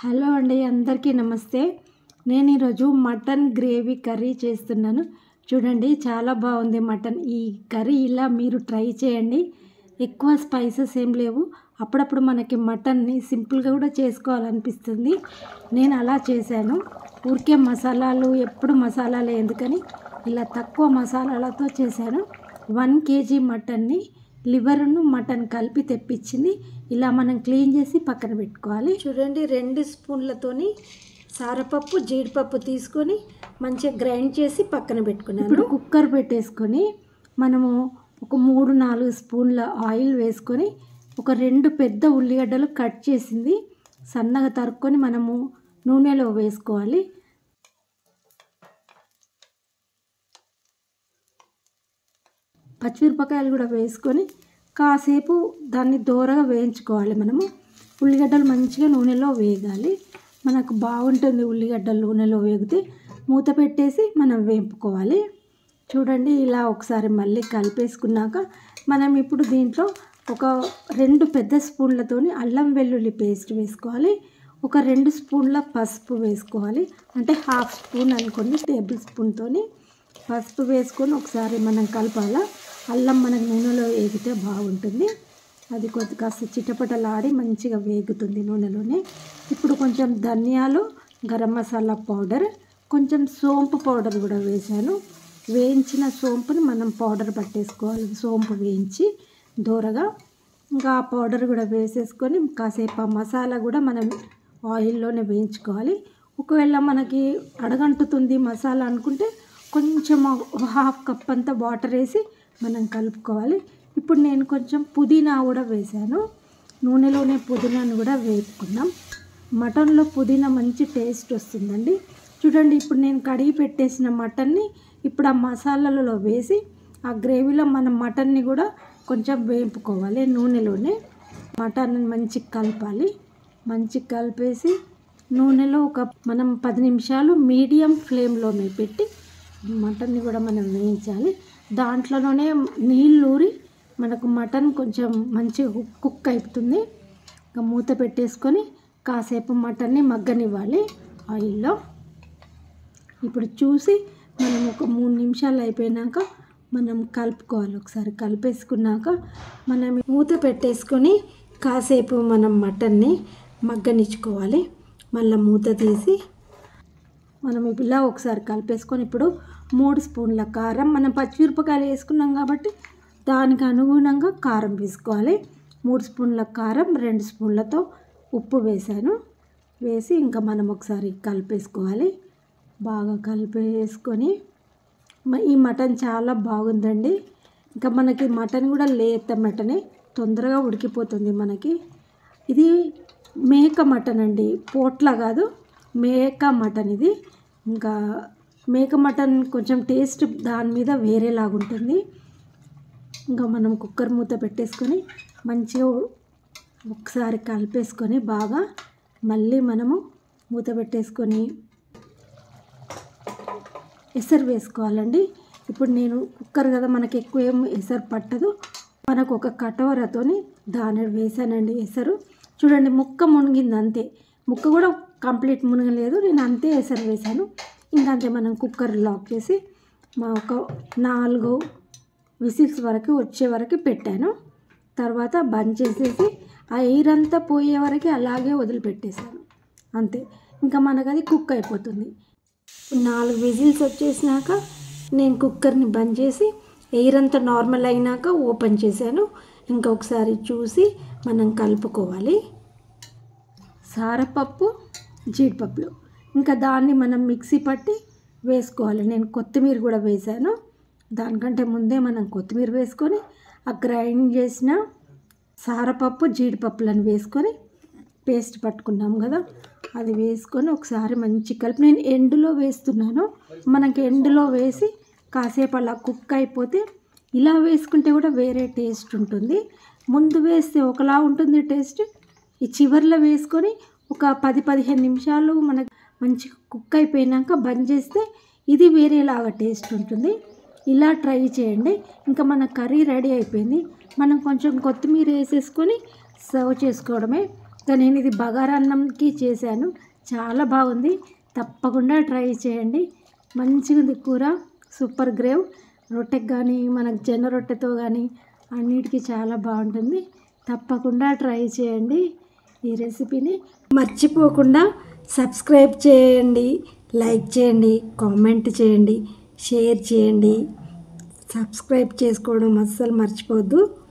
hello అండి అందరికీ నమస్తే నేను ఈరోజు మటన్ గ్రేవీ కర్రీ చేస్తున్నాను చూడండి చాలా బాగుంది మటన్ ఈ కర్రీ ఇలా మీరు ట్రై చేయండి ఎక్కువ స్పైసెస్ ఏం లేవు అప్పుడప్పుడు మనకి మటన్ని సింపుల్గా కూడా చేసుకోవాలనిపిస్తుంది నేను అలా చేశాను ఊరికే మసాలాలు ఎప్పుడు మసాలాలు ఎందుకని ఇలా తక్కువ మసాలాలతో చేశాను వన్ కేజీ మటన్ని లివర్ను మటన్ కలిపి తెప్పించింది ఇలా మనం క్లీన్ చేసి పక్కన పెట్టుకోవాలి చూడండి రెండు స్పూన్లతోని సారపప్పు జీడిపప్పు తీసుకొని మంచిగా గ్రైండ్ చేసి పక్కన పెట్టుకున్నాను ఇప్పుడు కుక్కర్ పెట్టేసుకొని మనము ఒక మూడు నాలుగు స్పూన్ల ఆయిల్ వేసుకొని ఒక రెండు పెద్ద ఉల్లిగడ్డలు కట్ చేసింది సన్నగా తరుక్కొని మనము నూనెలో వేసుకోవాలి పచ్చిమిరపకాయలు కూడా వేసుకొని కాసేపు దాన్ని దూరగా వేయించుకోవాలి మనము ఉల్లిగడ్డలు మంచిగా నూనెలో వేగాలి మనకు బాగుంటుంది ఉల్లిగడ్డలు నూనెలో వేగితే మూత పెట్టేసి మనం వేపుకోవాలి చూడండి ఇలా ఒకసారి మళ్ళీ కలిపేసుకున్నాక మనం ఇప్పుడు దీంట్లో ఒక రెండు పెద్ద స్పూన్లతోని అల్లం వెల్లుల్లి పేస్ట్ వేసుకోవాలి ఒక రెండు స్పూన్ల పసుపు వేసుకోవాలి అంటే హాఫ్ స్పూన్ అనుకోండి టేబుల్ స్పూన్తోని పసుపు వేసుకొని ఒకసారి మనం కలపాల అల్లం మనకు నూనెలో వేగితే బాగుంటుంది అది కొద్ది కాస్త చిటపటలాడి మంచిగా వేగుతుంది నూనెలోనే ఇప్పుడు కొంచెం ధనియాలు గరం మసాలా పౌడర్ కొంచెం సోంపు పౌడర్ కూడా వేసాను వేయించిన సోంపుని మనం పౌడర్ పట్టేసుకోవాలి సోంపు వేయించి దూరగా ఇంకా ఆ పౌడర్ కూడా వేసేసుకొని కాసేపు ఆ మసాలా కూడా మనం ఆయిల్లోనే వేయించుకోవాలి ఒకవేళ మనకి అడగంటుతుంది మసాలా అనుకుంటే కొంచెం హాఫ్ కప్ అంతా వాటర్ వేసి మనం కలుపుకోవాలి ఇప్పుడు నేను కొంచెం పుదీనా కూడా వేసాను నూనెలోనే పుదీనాను కూడా వేపుకున్నాం మటన్లో పుదీనా మంచి టేస్ట్ వస్తుందండి చూడండి ఇప్పుడు నేను కడిగి పెట్టేసిన మటన్ని ఇప్పుడు ఆ మసాలాలలో వేసి ఆ గ్రేవీలో మనం మటన్ని కూడా కొంచెం వేపుకోవాలి నూనెలోనే మటన్ మంచి కలపాలి మంచి కలిపేసి నూనెలో ఒక మనం పది నిమిషాలు మీడియం ఫ్లేమ్లోనే పెట్టి మటన్ని కూడా మనం వేయించాలి దాంట్లోనే నీళ్ళు ఊరి మనకు మటన్ కొంచెం మంచిగా కుక్ అయిపోతుంది ఇంకా మూత పెట్టేసుకొని కాసేపు మటన్ని మగ్గనివ్వాలి ఆయిల్లో ఇప్పుడు చూసి మనం ఒక మూడు నిమిషాలు అయిపోయినాక మనం కలుపుకోవాలి ఒకసారి కలిపేసుకున్నాక మనం మూత పెట్టేసుకొని కాసేపు మనం మటన్ని మగ్గనిచ్చుకోవాలి మళ్ళీ మూత తీసి మనం ఇలా ఒకసారి కలిపేసుకొని ఇప్పుడు మూడు స్పూన్ల కారం మనం పచ్చిమిరపకాయలు వేసుకున్నాం కాబట్టి దానికి అనుగుణంగా కారం వేసుకోవాలి మూడు స్పూన్ల కారం రెండు స్పూన్లతో ఉప్పు వేసాను వేసి ఇంకా మనం ఒకసారి కలిపేసుకోవాలి బాగా కలిపేసుకొని ఈ మటన్ చాలా బాగుందండి ఇంకా మనకి మటన్ కూడా లేత మటనే తొందరగా ఉడికిపోతుంది మనకి ఇది మేక మటన్ అండి పోట్ల కాదు మేక మటన్ ఇది ఇంకా మేక మటన్ కొంచెం టేస్ట్ దాని మీద వేరేలాగా ఉంటుంది ఇంకా మనం కుక్కర్ మూత పెట్టేసుకొని మంచిగా ఒకసారి కలిపేసుకొని బాగా మళ్ళీ మనము మూత పెట్టేసుకొని ఎసరు వేసుకోవాలండి ఇప్పుడు నేను కుక్కర్ కదా మనకి ఎక్కువ ఏం ఎసరు పట్టదు మనకు ఒక కటవరతోని దాని వేసానండి ఎసరు చూడండి ముక్క మునిగింది అంతే ముక్క కూడా కంప్లీట్ మునగలేదు నేను అంతే ఎసరు వేసాను ఇంకంతే మనం కుక్కర్ లాక్ చేసి మా ఒక నాలుగు విసిల్స్ వరకు వచ్చే వరకు పెట్టాను తర్వాత బంద్ చేసేసి ఆ ఎయిర్ అంతా పోయే వరకు అలాగే వదిలిపెట్టేశాను అంతే ఇంకా మనకు అది కుక్ అయిపోతుంది నాలుగు విజిల్స్ వచ్చేసినాక నేను కుక్కర్ని బంద్ చేసి ఎయిర్ అంతా నార్మల్ అయినాక ఓపెన్ చేశాను ఇంకొకసారి చూసి మనం కలుపుకోవాలి సారపప్పు జీడిపప్పులు ఇంకా దాన్ని మనం మిక్సీ పట్టి వేసుకోవాలి నేను కొత్తిమీర కూడా వేశాను దానికంటే ముందే మనం కొత్తిమీర వేసుకొని ఆ గ్రైండ్ చేసిన సారపప్పు జీడిపప్పులను వేసుకొని పేస్ట్ పట్టుకున్నాం కదా అది వేసుకొని ఒకసారి మంచి కలిపి నేను ఎండులో వేస్తున్నాను మనకి ఎండులో వేసి కాసేపు అలా కుక్ అయిపోతే ఇలా వేసుకుంటే కూడా వేరే టేస్ట్ ఉంటుంది ముందు వేస్తే ఒకలా ఉంటుంది టేస్ట్ ఈ చివర్లో వేసుకొని ఒక పది పదిహేను నిమిషాలు మనకు మంచి కుక్ అయిపోయినాక బంద్ చేస్తే ఇది వేరేలాగా టేస్ట్ ఉంటుంది ఇలా ట్రై చేయండి ఇంకా మన కర్రీ రెడీ అయిపోయింది మనం కొంచెం కొత్తిమీర వేసేసుకొని సర్వ్ చేసుకోవడమే ఇంకా నేను ఇది బగారా అన్నంకి చేశాను చాలా బాగుంది తప్పకుండా ట్రై చేయండి మంచిగా ఉంది కూర సూపర్ గ్రేవ్ రొట్టెకి కానీ మనకు జొన్న రొట్టెతో కానీ అన్నిటికీ చాలా బాగుంటుంది తప్పకుండా ట్రై చేయండి ఈ రెసిపీని మర్చిపోకుండా సబ్స్క్రైబ్ చేయండి లైక్ చేయండి కామెంట్ చేయండి షేర్ చేయండి సబ్స్క్రైబ్ చేసుకోవడం అస్సలు మర్చిపోవద్దు